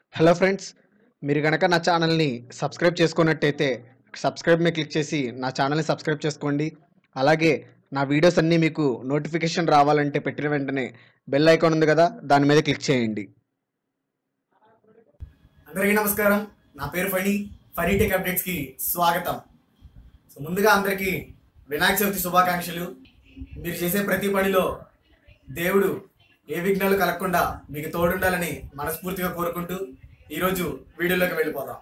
hello friends మీరు కనుక నా ఛానల్ని సబ్స్క్రైబ్ చేసుకున్నట్టయితే సబ్స్క్రైబ్ మీద క్లిక్ చేసి నా ఛానల్ని సబ్స్క్రైబ్ చేసుకోండి అలాగే నా వీడియోస్ అన్నీ మీకు నోటిఫికేషన్ రావాలంటే పెట్టిన వెంటనే బెల్ ఐకాన్ ఉంది కదా దాని మీద క్లిక్ చేయండి అందరికీ నమస్కారం నా పేరు ఫణి ఫనీ టెక్ అప్డేట్స్ కి స్వాగతం సో ముందుగా అందరికీ వినాయక చవితి శుభాకాంక్షలు మీరు చేసే ప్రతి పనిలో దేవుడు ఏ విఘ్నాలు కలగకుండా మీకు తోడుండాలని మనస్ఫూర్తిగా కోరుకుంటూ ఈరోజు వీడియోలోకి వెళ్ళిపోదాం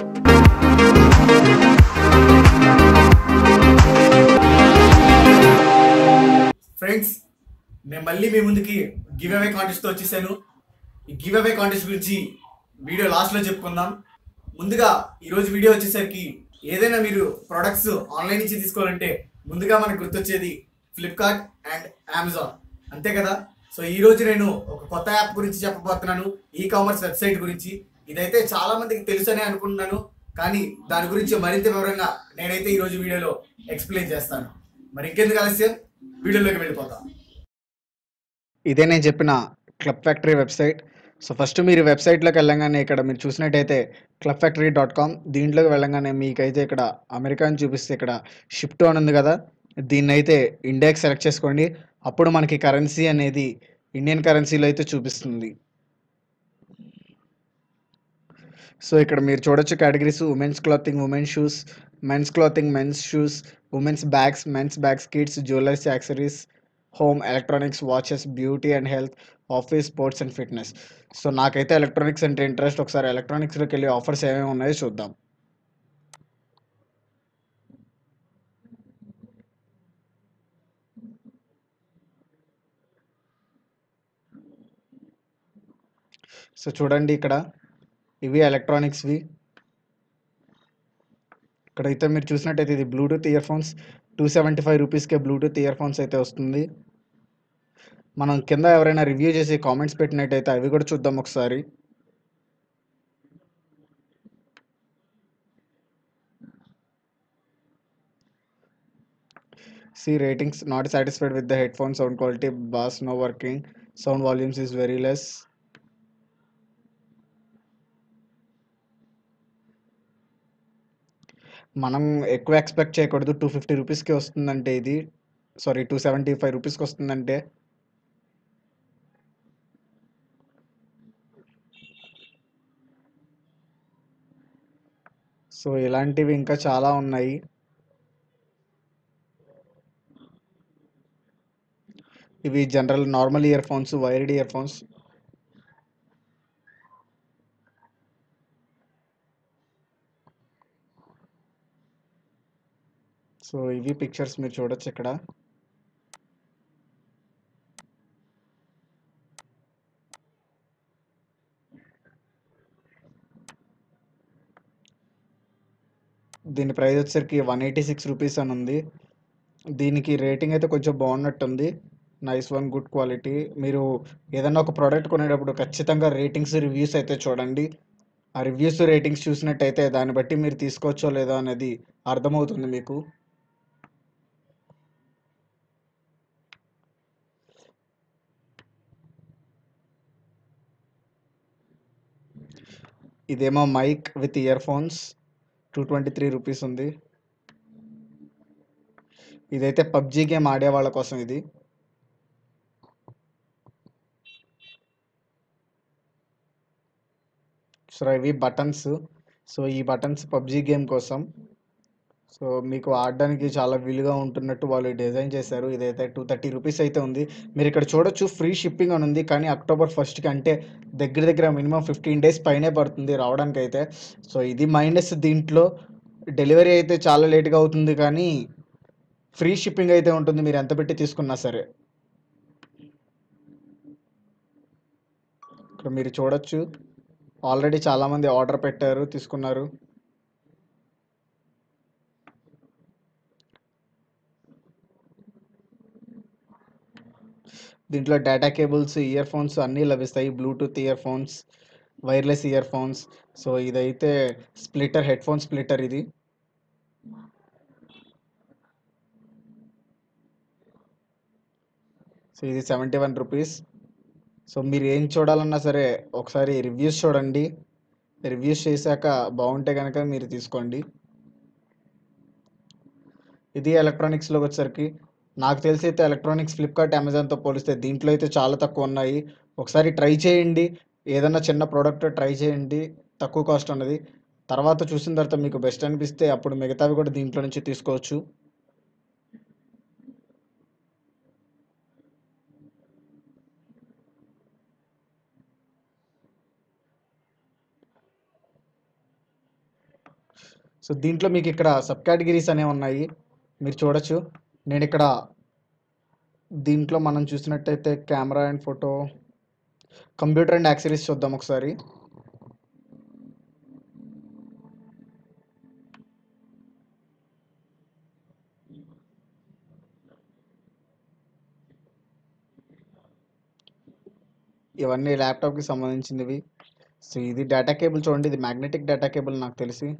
ఫ్రెండ్స్ నేను మళ్ళీ మీ ముందుకి గివ్ అవే కాంటెస్ట్తో వచ్చేసాను ఈ గివ్ అవే కాంటెస్ట్ గురించి వీడియో లాస్ట్లో చెప్పుకుందాం ముందుగా ఈరోజు వీడియో వచ్చేసరికి ఏదైనా మీరు ప్రొడక్ట్స్ ఆన్లైన్ నుంచి తీసుకోవాలంటే ముందుగా మనకు గుర్తొచ్చేది ఫ్లిప్కార్ట్ అండ్ అమెజాన్ అంతే కదా సో ఈ రోజు నేను ఒక కొత్త యాప్ గురించి చెప్పబోతున్నాను ఈ కామర్స్ వెబ్సైట్ గురించి ఇదైతే చాలా మందికి తెలుసనే అనుకుంటున్నాను కానీ దాని గురించి మరింత వివరంగా నేనైతే ఈ రోజు వీడియోలో ఎక్స్ప్లెయిన్ చేస్తాను మరి ఇంకెందుకు ఆలస్యం వీడియోలోకి వెళ్ళిపోతాం ఇదే నేను చెప్పిన club factory website so first మీరు వెబ్సైట్లోకి వెళ్ళంగానే ఇక్కడ మీరు చూసినట్టయితే క్లబ్ ఫ్యాక్టరీ డాట్ కామ్ దీంట్లోకి వెళ్ళంగానే మీకైతే ఇక్కడ అమెరికా అని చూపిస్తే ఇక్కడ షిఫ్ట్ అని ఉంది కదా దీన్ని అయితే ఇండియాకి సెలెక్ట్ చేసుకోండి అప్పుడు మనకి కరెన్సీ అనేది ఇండియన్ కరెన్సీలో అయితే చూపిస్తుంది సో ఇక్కడ మీరు చూడొచ్చు categories women's clothing women's shoes men's clothing men's shoes women's bags men's bags kids jewelleries accessories home electronics watches beauty and health office sports and fitness so నాకైతే ఎలక్ట్రానిక్స్ అంటే interest ఒకసారి ఎలక్ట్రానిక్స్లోకి వెళ్ళి ఆఫర్స్ ఏమేమి ఉన్నాయో చూద్దాం సో చూడండి ఇక్కడ ఇవి ఎలక్ట్రానిక్స్వి ఇక్కడైతే మీరు చూసినట్టయితే ఇది Bluetooth earphones two seventy five రూపీస్కే బ్లూటూత్ ఇయర్ ఫోన్స్ అయితే వస్తుంది మనం కింద ఎవరైనా రివ్యూ చేసి కామెంట్స్ పెట్టినట్టయితే అవి కూడా చూద్దాం ఒకసారి see ratings not satisfied with the headphone sound quality bass no working sound volumes is very less మనం ఎక్కువ ఎక్స్పెక్ట్ చేయకూడదు టూ ఫిఫ్టీ రూపీస్కి వస్తుందంటే ఇది సారీ టూ సెవెంటీ ఫైవ్ రూపీస్కి వస్తుందంటే సో ఇలాంటివి ఇంకా చాలా ఉన్నాయి ఇవి general normal earphones wired earphones so ఇవి పిక్చర్స్ మీరు చూడొచ్చు ఇక్కడ దీని ప్రైస్ వచ్చేసరికి వన్ ఎయిటీ సిక్స్ రూపీస్ అని ఉంది దీనికి రేటింగ్ అయితే కొంచెం బాగున్నట్టుంది నైస్ వన్ గుడ్ క్వాలిటీ మీరు ఏదైనా ఒక ప్రోడక్ట్ కొనేటప్పుడు ఖచ్చితంగా రేటింగ్స్ రివ్యూస్ అయితే చూడండి ఆ రివ్యూస్ రేటింగ్స్ చూసినట్టయితే దాన్ని బట్టి మీరు తీసుకోవచ్చో లేదో అనేది అర్థమవుతుంది మీకు ఇదేమో mic with earphones two twenty three rupees ఉంది ఇదైతే పబ్జీ గేమ్ ఆడే వాళ్ళ కోసం ఇది సో ఇవి బటన్స్ సో ఈ బటన్స్ పబ్జీ గేమ్ కోసం సో మీకు ఆడడానికి చాలా వీలుగా ఉంటున్నట్టు వాళ్ళు డిజైన్ చేశారు ఇదైతే టూ థర్టీ రూపీస్ అయితే ఉంది మీరు ఇక్కడ చూడొచ్చు ఫ్రీ షిప్పింగ్ అని ఉంది కానీ అక్టోబర్ ఫస్ట్కి అంటే దగ్గర దగ్గర మినిమం ఫిఫ్టీన్ డేస్ పైనే పడుతుంది రావడానికి అయితే సో ఇది మైనస్ దీంట్లో డెలివరీ అయితే చాలా లేట్గా అవుతుంది కానీ ఫ్రీ షిప్పింగ్ అయితే ఉంటుంది మీరు ఎంత పెట్టి తీసుకున్నా సరే ఇక్కడ మీరు చూడొచ్చు ఆల్రెడీ చాలామంది ఆర్డర్ పెట్టారు తీసుకున్నారు దీంట్లో డేటా కేబుల్స్ ఇయర్ ఫోన్స్ అన్నీ లభిస్తాయి Bluetooth earphones wireless earphones so ఇదైతే స్ప్లిటర్ హెడ్ ఫోన్ స్ప్లిటర్ ఇది సో ఇది సెవెంటీ వన్ రూపీస్ సో మీరు ఏం చూడాలన్నా సరే ఒకసారి రివ్యూస్ చూడండి రివ్యూస్ చేశాక బాగుంటే కనుక మీరు తీసుకోండి ఇది ఎలక్ట్రానిక్స్లోకి వచ్చేసరికి నాకు తెలిసి అయితే ఎలక్ట్రానిక్స్ ఫ్లిప్కార్ట్ అమెజాన్తో పోలిస్తే దీంట్లో అయితే చాలా తక్కువ ఉన్నాయి ఒకసారి ట్రై చేయండి ఏదన్నా చిన్న ప్రోడక్ట్ ట్రై చేయండి తక్కువ కాస్ట్ ఉన్నది తర్వాత చూసిన తర్వాత మీకు బెస్ట్ అనిపిస్తే అప్పుడు మిగతావి కూడా దీంట్లో నుంచి తీసుకోవచ్చు సో దీంట్లో మీకు ఇక్కడ సబ్ కేటగిరీస్ అనేవి ఉన్నాయి మీరు చూడొచ్చు నేను ఇక్కడ దీంట్లో మనం చూసినట్టయితే camera and photo computer and accessories చూద్దాం ఒకసారి ఇవన్నీ ల్యాప్టాప్కి సంబంధించినవి సో ఇది డేటా కేబుల్ చూడండి ఇది మ్యాగ్నెటిక్ డేటా కేబుల్ నాకు తెలిసి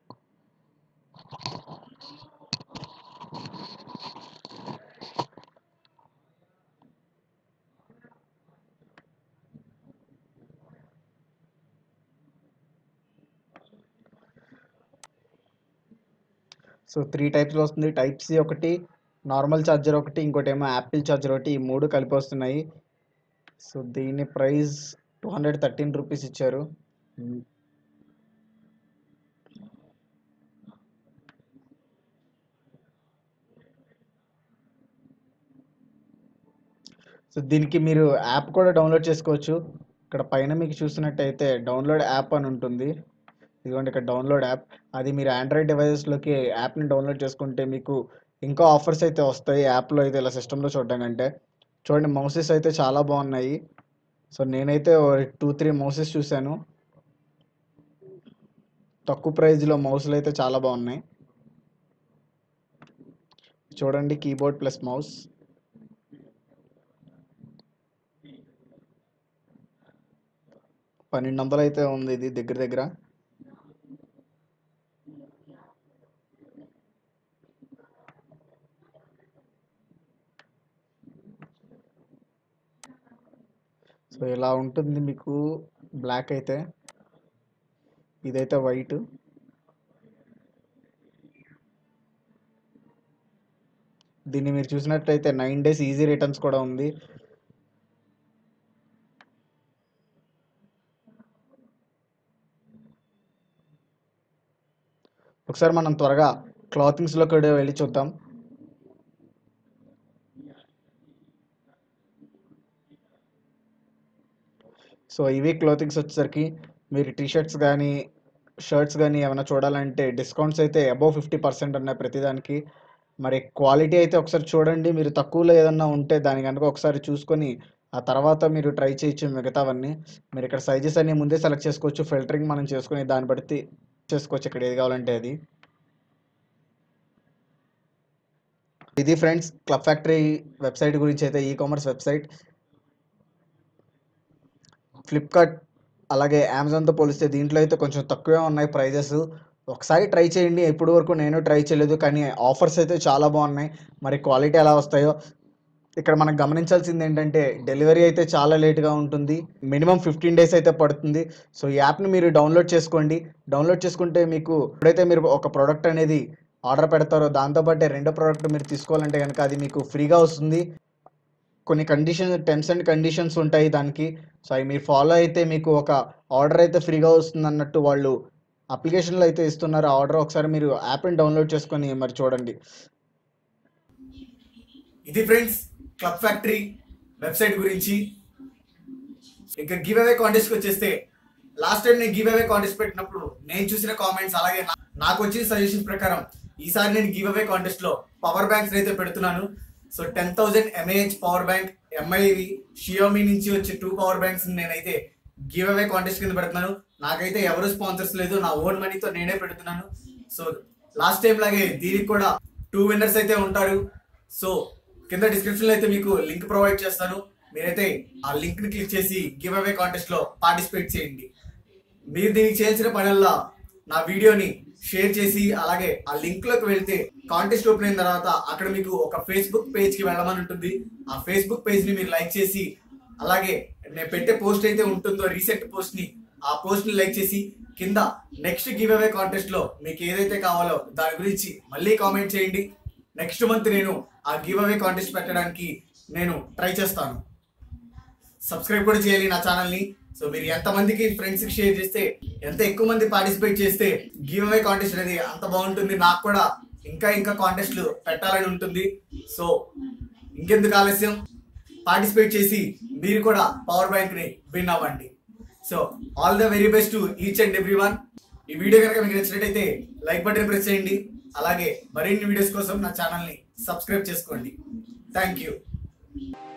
సో త్రీ టైప్స్లో వస్తుంది టైప్ సి ఒకటి నార్మల్ ఛార్జర్ ఒకటి ఇంకోటి ఏమో యాపిల్ ఛార్జర్ ఒకటి ఈ మూడు కలిపి వస్తున్నాయి సో దీని price two hundred thirteen rupees ఇచ్చారు సో దీనికి మీరు యాప్ కూడా డౌన్లోడ్ చేసుకోవచ్చు ఇక్కడ పైన మీకు చూసినట్టయితే డౌన్లోడ్ యాప్ అని ఉంటుంది ఇదిగోండి ఇక్కడ డౌన్లోడ్ యాప్ అది మీరు ఆండ్రాయిడ్ డివైజెస్లోకి యాప్ని డౌన్లోడ్ చేసుకుంటే మీకు ఇంకా ఆఫర్స్ అయితే వస్తాయి యాప్లో అయితే ఇలా సిస్టంలో చూడడం కంటే చూడండి మౌసెస్ అయితే చాలా బాగున్నాయి సో నేనైతే టూ త్రీ మౌసెస్ చూశాను తక్కువ ప్రైస్లో మౌస్లు అయితే చాలా బాగున్నాయి చూడండి కీబోర్డ్ ప్లస్ మౌస్ పన్నెండు వందలు అయితే ఉంది ఇది దగ్గర దగ్గర సో ఇలా ఉంటుంది మీకు బ్లాక్ అయితే ఇదైతే వైట్ దీన్ని మీరు చూసినట్లయితే నైన్ డేస్ ఈజీ రిటర్న్స్ కూడా ఉంది ఒకసారి మనం త్వరగా క్లాతింగ్స్లో కూడా వెళ్ళి చూద్దాం సో ఇవి క్లోతింగ్స్ వచ్చేసరికి మీరు టీ షర్ట్స్ కానీ షర్ట్స్ కానీ ఏమైనా చూడాలంటే డిస్కౌంట్స్ అయితే అబౌవ్ ఫిఫ్టీ పర్సెంట్ ఉన్నాయి ప్రతిదానికి మరి క్వాలిటీ అయితే ఒకసారి చూడండి మీరు తక్కువలో ఏదన్నా ఉంటే దాని కనుక ఒకసారి చూసుకొని ఆ తర్వాత మీరు ట్రై చేయొచ్చు మిగతావన్నీ మీరు ఇక్కడ సైజెస్ అన్ని ముందే సెలెక్ట్ చేసుకోవచ్చు ఫిల్టరింగ్ మనం చేసుకుని దాన్ని బట్టి చేసుకోవచ్చు ఇక్కడ ఏది కావాలంటే అది ఇది ఫ్రెండ్స్ క్లబ్ ఫ్యాక్టరీ వెబ్సైట్ గురించి అయితే ఈ కామర్స్ వెబ్సైట్ ఫ్లిప్కార్ట్ అలాగే అమెజాన్తో పోలిస్తే దీంట్లో అయితే కొంచెం తక్కువే ఉన్నాయి ప్రైజెస్ ఒకసారి ట్రై చేయండి ఇప్పటి వరకు నేను ట్రై చేయలేదు కానీ ఆఫర్స్ అయితే చాలా బాగున్నాయి మరి క్వాలిటీ ఎలా వస్తాయో ఇక్కడ మనం గమనించాల్సింది ఏంటంటే డెలివరీ అయితే చాలా లేట్గా ఉంటుంది మినిమం ఫిఫ్టీన్ డేస్ అయితే పడుతుంది సో ఈ యాప్ని మీరు డౌన్లోడ్ చేసుకోండి డౌన్లోడ్ చేసుకుంటే మీకు ఎప్పుడైతే మీరు ఒక ప్రోడక్ట్ అనేది ఆర్డర్ పెడతారో దాంతోపాటే రెండో ప్రోడక్ట్ మీరు తీసుకోవాలంటే కనుక అది మీకు ఫ్రీగా వస్తుంది కొన్ని కండిషన్ టెర్మ్స్ అండ్ కండిషన్స్ ఉంటాయి దానికి సో అవి మీరు ఫాలో అయితే మీకు ఒక ఆర్డర్ అయితే ఫ్రీగా వస్తుంది అన్నట్టు వాళ్ళు అప్లికేషన్లో అయితే ఇస్తున్నారు ఆ ఆర్డర్ ఒకసారి మీరు యాప్ని డౌన్లోడ్ చేసుకొని మరి చూడండి ఇది ఫ్రెండ్స్ క్లబ్ ఫ్యాక్టరీ వెబ్సైట్ గురించి ఇంకా గివ్ అవే కాంటెస్ట్ వచ్చేస్తే లాస్ట్ టైం నేను గివ్ అవే కాంటెస్ట్ పెట్టినప్పుడు నేను చూసిన కామెంట్స్ అలాగే నా- నాకు వచ్చిన సజెషన్ ప్రకారం ఈసారి నేను గివ్ అవే కాంటెస్ట్ లో పవర్ బ్యాంక్స్ అయితే పెడుతున్నాను so ten thousand mAh power bank ఎంఐవి షియోమి నుంచి వచ్చే టూ పవర్ బ్యాంక్స్ నేనైతే గివ్ అవే కాంటెస్ట్ కింద పెడుతున్నాను నాకైతే ఎవరు స్పాన్సర్స్ లేదు నా ఓన్ మనీతో నేనే పెడుతున్నాను సో లాస్ట్ టైం లాగే దీనికి కూడా టూ విన్నర్స్ అయితే ఉంటారు సో కింద డిస్క్రిప్షన్ లో అయితే మీకు లింక్ ప్రొవైడ్ చేస్తాను మీరైతే ఆ లింక్ ని క్లిక్ చేసి గివ్ అవే కాంటెస్ట్ లో పార్టిసిపేట్ చేయండి మీరు దీనికి చేయాల్సిన పనల్లా నా వీడియోని షేర్ చేసి అలాగే ఆ లింక్ లోకి వెళ్తే కాంటెస్ట్ ఓపెన్ అయిన తర్వాత అక్కడ మీకు ఒక ఫేస్బుక్ పేజ్ కి వెళ్ళమని ఉంటుంది ఆ ఫేస్బుక్ పేజ్ ని మీరు లైక్ చేసి అలాగే నేను పెట్టే పోస్ట్ అయితే ఉంటుందో రీసెంట్ పోస్ట్ ని ఆ పోస్ట్ ని లైక్ చేసి కింద నెక్స్ట్ గివ్ అవే కాంటెస్ట్ లో మీకు ఏదైతే కావాలో దాని గురించి మళ్ళీ కామెంట్ చేయండి నెక్స్ట్ మంత్ నేను ఆ గివ్ అవే కాంటెస్ట్ పెట్టడానికి నేను ట్రై చేస్తాను సబ్స్క్రైబ్ కూడా చేయాలి నా ఛానల్ ని సో మీరు ఎంత మందికి ఫ్రెండ్స్ కి షేర్ చేస్తే ఎంత ఎక్కువ మంది పార్టిసిపేట్ చేస్తే గివ్ అవే కాంటెస్ట్ అనేది అంత బాగుంటుంది నాకు కూడా ఇంకా ఇంకా కాంటెస్ట్లు పెట్టాలని ఉంటుంది సో ఇంకెందుకు ఆలస్యం పార్టిసిపేట్ చేసి మీరు కూడా పవర్ బ్యాంక్ ని విన్ అవ్వండి so all the very best to each and every one ఈ వీడియో కనుక మీకు నచ్చినట్టయితే లైక్ బటన్ ప్రెస్ చేయండి అలాగే మరిన్ని వీడియోస్ కోసం నా ఛానల్ని సబ్స్క్రైబ్ చేసుకోండి థ్యాంక్ యూ